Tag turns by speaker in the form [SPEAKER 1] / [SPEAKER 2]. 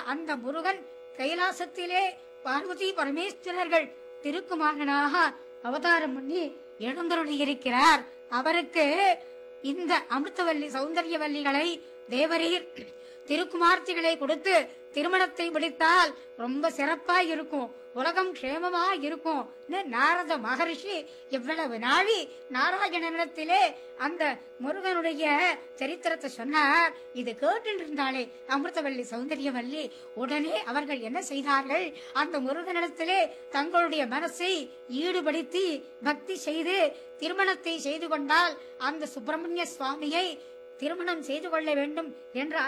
[SPEAKER 1] அந்த முருகன் கைலாசத்திலே பார்வதி பரமேஸ்வரர்கள் திருக்குமாரனாக அவதாரம் பண்ணி எழுந்தருளி இருக்கிறார் அவருக்கு இந்த அமிர்தவல்லி சௌந்தரியவல்லிகளை தேவரீர் திருக்குமார்த்திகளை கொடுத்து திருமணத்தை முடித்தால் ரொம்ப சிறப்பா இருக்கும் உலகம் க்ஷேமமா இருக்கும் நாரத மகரிஷி எவ்வளவு நாழி நாராயணனிடத்திலே அந்த முருகனுடைய சரித்திரத்தை சொன்னார் இது கேட்டு இருந்தாலே அமிர்தவல்லி சௌந்தரியவல்லி உடனே அவர்கள் என்ன செய்தார்கள் அந்த முருகனிடத்திலே தங்களுடைய மனசை ஈடுபடுத்தி பக்தி செய்து திருமணத்தை செய்து கொண்டால் அந்த சுப்பிரமணிய சுவாமியை திருமணம் செய்து கொள்ள வேண்டும் என்ற